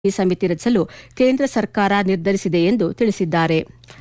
ಸಮಿತಿ ರಚಿಸಲು ಕೇಂದ್ರ ಸರ್ಕಾರ ನಿರ್ಧರಿಸಿದೆ ಎಂದು ತಿಳಿಸಿದ್ದಾರೆ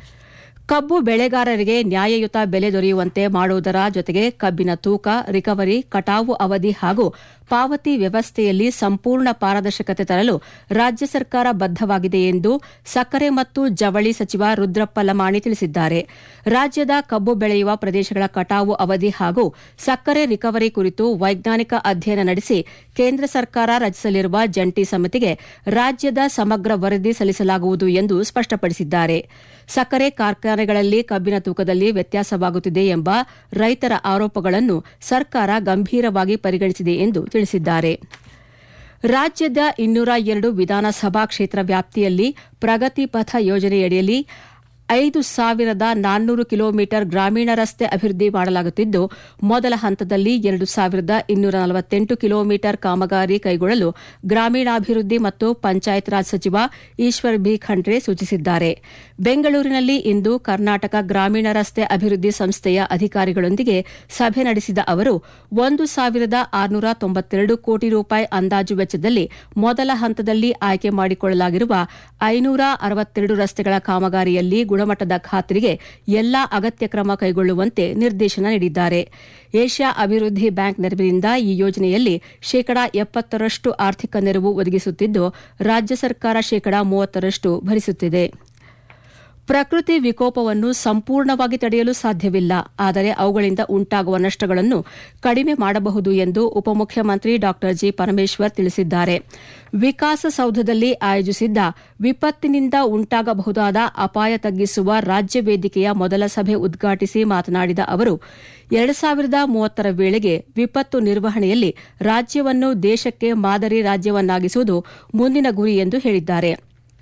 ಕಬ್ಬು ಬೆಳೆಗಾರರಿಗೆ ನ್ಯಾಯಯುತ ಬೆಲೆ ದೊರೆಯುವಂತೆ ಮಾಡುವುದರ ಜೊತೆಗೆ ಕಬ್ಬಿನ ತೂಕ ರಿಕವರಿ ಕಟಾವು ಅವಧಿ ಹಾಗೂ ಪಾವತಿ ವ್ಯವಸ್ಥೆಯಲ್ಲಿ ಸಂಪೂರ್ಣ ಪಾರದರ್ಶಕತೆ ತರಲು ರಾಜ್ಯ ಸರ್ಕಾರ ಬದ್ದವಾಗಿದೆ ಎಂದು ಸಕ್ಕರೆ ಮತ್ತು ಜವಳಿ ಸಚಿವ ರುದ್ರಪ್ಪ ಲಮಾಣಿ ತಿಳಿಸಿದ್ದಾರೆ ರಾಜ್ಯದ ಕಬ್ಬು ಬೆಳೆಯುವ ಪ್ರದೇಶಗಳ ಕಟಾವು ಅವಧಿ ಹಾಗೂ ಸಕ್ಕರೆ ರಿಕವರಿ ಕುರಿತು ವೈಜ್ಞಾನಿಕ ಅಧ್ಯಯನ ನಡೆಸಿ ಕೇಂದ್ರ ಸರ್ಕಾರ ರಚಿಸಲಿರುವ ಜಂಟಿ ಸಮಿತಿಗೆ ರಾಜ್ಯದ ಸಮಗ್ರ ವರದಿ ಸಲ್ಲಿಸಲಾಗುವುದು ಎಂದು ಸ್ಪಷ್ಟಪಡಿಸಿದ್ದಾರೆ ಸಕ್ಕರೆ ಕಾರ್ಖಾನೆಗಳಲ್ಲಿ ಕಬ್ಬಿನ ತೂಕದಲ್ಲಿ ವ್ಯತ್ಯಾಸವಾಗುತ್ತಿದೆ ಎಂಬ ರೈತರ ಆರೋಪಗಳನ್ನು ಸರ್ಕಾರ ಗಂಭೀರವಾಗಿ ಪರಿಗಣಿಸಿದೆ ಎಂದು ತಿಳಿಸಿದ್ದಾರೆ ರಾಜ್ಯದ ಇನ್ನೂರ ಎರಡು ವಿಧಾನಸಭಾ ಕ್ಷೇತ್ರ ವ್ಯಾಪ್ತಿಯಲ್ಲಿ ಪ್ರಗತಿ ಪಥ ಯೋಜನೆಯಡಿಯಲ್ಲಿ ಐದು ಸಾವಿರದ ನಾನ್ನೂರು ಕಿಲೋಮೀಟರ್ ಗ್ರಾಮೀಣ ರಸ್ತೆ ಅಭಿವೃದ್ಧಿ ಮಾಡಲಾಗುತ್ತಿದ್ದು ಮೊದಲ ಹಂತದಲ್ಲಿ ಎರಡು ಸಾವಿರದ ಇನ್ನೂರ ನಲವತ್ತೆಂಟು ಕಿಲೋಮೀಟರ್ ಕಾಮಗಾರಿ ಕೈಗೊಳ್ಳಲು ಗ್ರಾಮೀಣಾಭಿವೃದ್ಧಿ ಮತ್ತು ಪಂಚಾಯತ್ ರಾಜ್ ಸಚಿವ ಈಶ್ವರ್ ಬಿ ಖಂಡ್ರೆ ಸೂಚಿಸಿದ್ದಾರೆ ಬೆಂಗಳೂರಿನಲ್ಲಿ ಇಂದು ಕರ್ನಾಟಕ ಗ್ರಾಮೀಣ ರಸ್ತೆ ಅಭಿವೃದ್ಧಿ ಸಂಸ್ಥೆಯ ಅಧಿಕಾರಿಗಳೊಂದಿಗೆ ಸಭೆ ನಡೆಸಿದ ಅವರು ಒಂದು ಸಾವಿರದ ಆರುನೂರ ತೊಂಬತ್ತೆರಡು ಕೋಟಿ ರೂಪಾಯಿ ಅಂದಾಜು ವೆಚ್ಚದಲ್ಲಿ ಮೊದಲ ಹಂತದಲ್ಲಿ ಆಯ್ಕೆ ಮಾಡಿಕೊಳ್ಳಲಾಗಿರುವ ಐನೂರ ಅರವತ್ತೆರಡು ರಸ್ತೆಗಳ ಕಾಮಗಾರಿಯಲ್ಲಿ ಗುಣಮಟ್ಟದ ಖಾತ್ರಿಗೆ ಎಲ್ಲಾ ಅಗತ್ಯ ಕ್ರಮ ಕೈಗೊಳ್ಳುವಂತೆ ನಿರ್ದೇಶನ ನೀಡಿದ್ದಾರೆ ಏಷ್ಯಾ ಅಭಿವೃದ್ಧಿ ಬ್ಯಾಂಕ್ ನೆರವಿನಿಂದ ಈ ಯೋಜನೆಯಲ್ಲಿ ಶೇಕಡಾ ಎಪ್ಪತ್ತರಷ್ಟು ಆರ್ಥಿಕ ನೆರವು ಒದಗಿಸುತ್ತಿದ್ದು ರಾಜ್ಯ ಸರ್ಕಾರ ಶೇಕಡಾ ಮೂವತ್ತರಷ್ಟು ಭರಿಸುತ್ತಿದೆ ಪ್ರಕೃತಿ ವಿಕೋಪವನ್ನು ಸಂಪೂರ್ಣವಾಗಿ ತಡೆಯಲು ಸಾಧ್ಯವಿಲ್ಲ ಆದರೆ ಅವುಗಳಿಂದ ಉಂಟಾಗುವ ನಷ್ಟಗಳನ್ನು ಕಡಿಮೆ ಮಾಡಬಹುದು ಎಂದು ಉಪಮುಖ್ಯಮಂತ್ರಿ ಡಾ ಜಿ ಪರಮೇಶ್ವರ್ ತಿಳಿಸಿದ್ದಾರೆ ವಿಕಾಸಸೌಧದಲ್ಲಿ ಆಯೋಜಿಸಿದ್ದ ವಿಪತ್ತಿನಿಂದ ಉಂಟಾಗಬಹುದಾದ ಅಪಾಯ ತಗ್ಗಿಸುವ ರಾಜ್ಯ ವೇದಿಕೆಯ ಮೊದಲ ಸಭೆ ಉದ್ಘಾಟಿಸಿ ಮಾತನಾಡಿದ ಅವರು ಎರಡು ಸಾವಿರದ ಮೂವತ್ತರ ವೇಳೆಗೆ ವಿಪತ್ತು ನಿರ್ವಹಣೆಯಲ್ಲಿ ರಾಜ್ಯವನ್ನು ದೇಶಕ್ಕೆ ಮಾದರಿ ರಾಜ್ಯವನ್ನಾಗಿಸುವುದು ಮುಂದಿನ ಗುರಿ ಎಂದು ಹೇಳಿದ್ದಾರೆ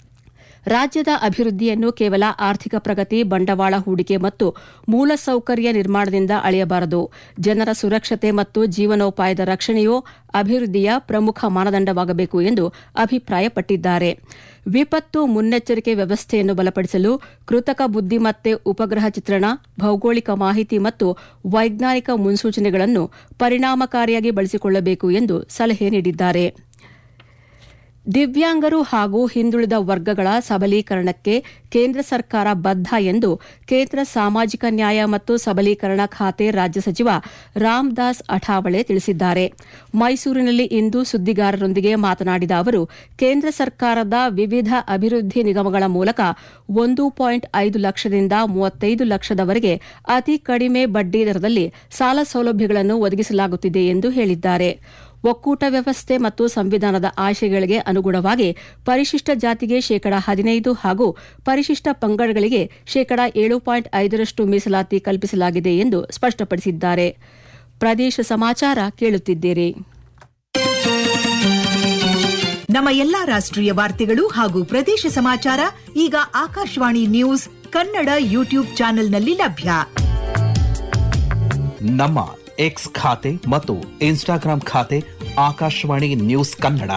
ರಾಜ್ಯದ ಅಭಿವೃದ್ಧಿಯನ್ನು ಕೇವಲ ಆರ್ಥಿಕ ಪ್ರಗತಿ ಬಂಡವಾಳ ಹೂಡಿಕೆ ಮತ್ತು ಮೂಲಸೌಕರ್ಯ ನಿರ್ಮಾಣದಿಂದ ಅಳೆಯಬಾರದು ಜನರ ಸುರಕ್ಷತೆ ಮತ್ತು ಜೀವನೋಪಾಯದ ರಕ್ಷಣೆಯೂ ಅಭಿವೃದ್ಧಿಯ ಪ್ರಮುಖ ಮಾನದಂಡವಾಗಬೇಕು ಎಂದು ಅಭಿಪ್ರಾಯಪಟ್ಟಿದ್ದಾರೆ ವಿಪತ್ತು ಮುನ್ನೆಚ್ಚರಿಕೆ ವ್ಯವಸ್ಥೆಯನ್ನು ಬಲಪಡಿಸಲು ಕೃತಕ ಬುದ್ದಿಮತ್ತೆ ಉಪಗ್ರಹ ಚಿತ್ರಣ ಭೌಗೋಳಿಕ ಮಾಹಿತಿ ಮತ್ತು ವೈಜ್ಞಾನಿಕ ಮುನ್ಸೂಚನೆಗಳನ್ನು ಪರಿಣಾಮಕಾರಿಯಾಗಿ ಬಳಸಿಕೊಳ್ಳಬೇಕು ಎಂದು ಸಲಹೆ ನೀಡಿದ್ದಾರೆ ದಿವ್ಯಾಂಗರು ಹಾಗೂ ಹಿಂದುಳಿದ ವರ್ಗಗಳ ಸಬಲೀಕರಣಕ್ಕೆ ಕೇಂದ್ರ ಸರ್ಕಾರ ಬದ್ಧ ಎಂದು ಕೇಂದ್ರ ಸಾಮಾಜಿಕ ನ್ಯಾಯ ಮತ್ತು ಸಬಲೀಕರಣ ಖಾತೆ ರಾಜ್ಯ ಸಚಿವ ರಾಮದಾಸ್ ಅಠಾವಳೆ ತಿಳಿಸಿದ್ದಾರೆ ಮೈಸೂರಿನಲ್ಲಿ ಇಂದು ಸುದ್ದಿಗಾರರೊಂದಿಗೆ ಮಾತನಾಡಿದ ಅವರು ಕೇಂದ್ರ ಸರ್ಕಾರದ ವಿವಿಧ ಅಭಿವೃದ್ಧಿ ನಿಗಮಗಳ ಮೂಲಕ ಒಂದು ಪಾಯಿಂಟ್ ಐದು ಲಕ್ಷದಿಂದ ಮೂವತ್ತೈದು ಲಕ್ಷದವರೆಗೆ ಅತಿ ಕಡಿಮೆ ಬಡ್ಡಿ ದರದಲ್ಲಿ ಸಾಲ ಸೌಲಭ್ಯಗಳನ್ನು ಒದಗಿಸಲಾಗುತ್ತಿದೆ ಎಂದು ಹೇಳಿದ್ದಾರೆ ಒಕ್ಕೂಟ ವ್ಯವಸ್ಥೆ ಮತ್ತು ಸಂವಿಧಾನದ ಆಶಯಗಳಿಗೆ ಅನುಗುಣವಾಗಿ ಪರಿಶಿಷ್ಟ ಜಾತಿಗೆ ಶೇಕಡಾ ಹದಿನೈದು ಹಾಗೂ ಪರಿಶಿಷ್ಟ ಪಂಗಡಗಳಿಗೆ ಶೇಕಡಾ ಏಳು ಪಾಯಿಂಟ್ ಐದರಷ್ಟು ಮೀಸಲಾತಿ ಕಲ್ಪಿಸಲಾಗಿದೆ ಎಂದು ಸ್ಪಷ್ಟಪಡಿಸಿದ್ದಾರೆ ಪ್ರದೇಶ ಸಮಾಚಾರ ಕೇಳುತ್ತಿದ್ದೀರಿ ನಮ್ಮ ಎಲ್ಲಾ ರಾಷ್ಟ್ರೀಯ ವಾರ್ತೆಗಳು ಹಾಗೂ ಪ್ರದೇಶ ಸಮಾಚಾರ ಈಗ ಆಕಾಶವಾಣಿ ನ್ಯೂಸ್ ಕನ್ನಡ ಯೂಟ್ಯೂಬ್ ಚಾನೆಲ್ನಲ್ಲಿ ಲಭ್ಯ ನಮ್ಮ ಎಕ್ಸ್ ಖಾತೆ ಮತ್ತು ಇನ್ಸ್ಟಾಗ್ರಾಂ ಖಾತೆ ಆಕಾಶವಾಣಿ ನ್ಯೂಸ್ ಕನ್ನಡ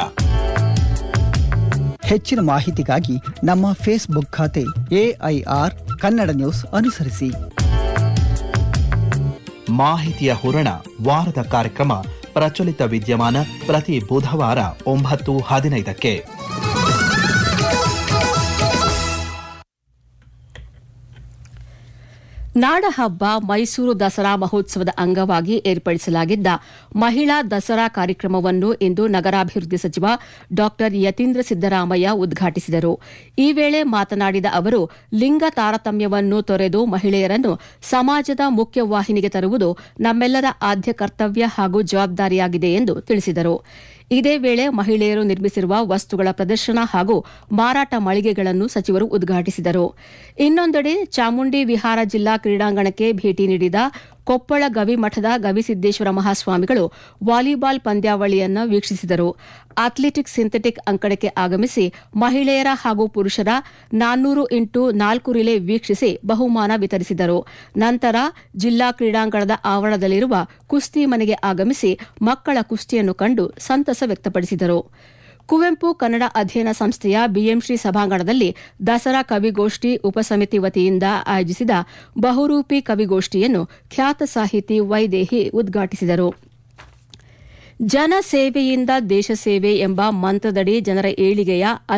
ಹೆಚ್ಚಿನ ಮಾಹಿತಿಗಾಗಿ ನಮ್ಮ ಫೇಸ್ಬುಕ್ ಖಾತೆ ಎಐಆರ್ ಕನ್ನಡ ನ್ಯೂಸ್ ಅನುಸರಿಸಿ ಮಾಹಿತಿಯ ಹೂರಣ ವಾರದ ಕಾರ್ಯಕ್ರಮ ಪ್ರಚಲಿತ ವಿದ್ಯಮಾನ ಪ್ರತಿ ಬುಧವಾರ ಒಂಬತ್ತು ಹದಿನೈದಕ್ಕೆ ನಾಡಹಬ್ಬ ಮೈಸೂರು ದಸರಾ ಮಹೋತ್ಸವದ ಅಂಗವಾಗಿ ಏರ್ಪಡಿಸಲಾಗಿದ್ದ ಮಹಿಳಾ ದಸರಾ ಕಾರ್ಯಕ್ರಮವನ್ನು ಇಂದು ನಗರಾಭಿವೃದ್ಧಿ ಸಚಿವ ಡಾ ಯತೀಂದ್ರ ಸಿದ್ದರಾಮಯ್ಯ ಉದ್ಘಾಟಿಸಿದರು ಈ ವೇಳೆ ಮಾತನಾಡಿದ ಅವರು ಲಿಂಗ ತಾರತಮ್ಯವನ್ನು ತೊರೆದು ಮಹಿಳೆಯರನ್ನು ಸಮಾಜದ ಮುಖ್ಯವಾಹಿನಿಗೆ ತರುವುದು ನಮ್ಮೆಲ್ಲರ ಆದ್ಯ ಕರ್ತವ್ಯ ಹಾಗೂ ಜವಾಬ್ದಾರಿಯಾಗಿದೆ ಎಂದು ತಿಳಿಸಿದರು ಇದೇ ವೇಳೆ ಮಹಿಳೆಯರು ನಿರ್ಮಿಸಿರುವ ವಸ್ತುಗಳ ಪ್ರದರ್ಶನ ಹಾಗೂ ಮಾರಾಟ ಮಳಿಗೆಗಳನ್ನು ಸಚಿವರು ಉದ್ಘಾಟಿಸಿದರು ಇನ್ನೊಂದೆಡೆ ಚಾಮುಂಡಿ ವಿಹಾರ ಜಿಲ್ಲಾ ಕ್ರೀಡಾಂಗಣಕ್ಕೆ ಭೇಟಿ ನೀಡಿದ ಕೊಪ್ಪಳ ಗವಿಮಠದ ಗವಿಸಿದ್ದೇಶ್ವರ ಮಹಾಸ್ವಾಮಿಗಳು ವಾಲಿಬಾಲ್ ಪಂದ್ಯಾವಳಿಯನ್ನು ವೀಕ್ಷಿಸಿದರು ಅಥ್ಲೆಟಿಕ್ಸ್ ಸಿಂಥೆಟಿಕ್ ಅಂಕಣಕ್ಕೆ ಆಗಮಿಸಿ ಮಹಿಳೆಯರ ಹಾಗೂ ಪುರುಷರ ನಾನ್ನೂರು ಇಂಟು ನಾಲ್ಕು ರಿಲೇ ವೀಕ್ಷಿಸಿ ಬಹುಮಾನ ವಿತರಿಸಿದರು ನಂತರ ಜಿಲ್ಲಾ ಕ್ರೀಡಾಂಗಣದ ಆವರಣದಲ್ಲಿರುವ ಕುಸ್ತಿ ಮನೆಗೆ ಆಗಮಿಸಿ ಮಕ್ಕಳ ಕುಸ್ತಿಯನ್ನು ಕಂಡು ಸಂತಸ ವ್ಯಕ್ತಪಡಿಸಿದರು ಕುವೆಂಪು ಕನ್ನಡ ಅಧ್ಯಯನ ಸಂಸ್ಥೆಯ ಬಿಎಂಶ್ರೀ ಸಭಾಂಗಣದಲ್ಲಿ ದಸರಾ ಕವಿಗೋಷ್ಠಿ ಉಪಸಮಿತಿ ವತಿಯಿಂದ ಆಯೋಜಿಸಿದ ಬಹುರೂಪಿ ಕವಿಗೋಷ್ಠಿಯನ್ನು ಖ್ಯಾತ ಸಾಹಿತಿ ವೈದೇಹಿ ಉದ್ಘಾಟಿಸಿದರು ಜನಸೇವೆಯಿಂದ ದೇಶ ಸೇವೆ ಎಂಬ ಮಂತ್ರದಡಿ ಜನರ ಏಳಿಗೆಯ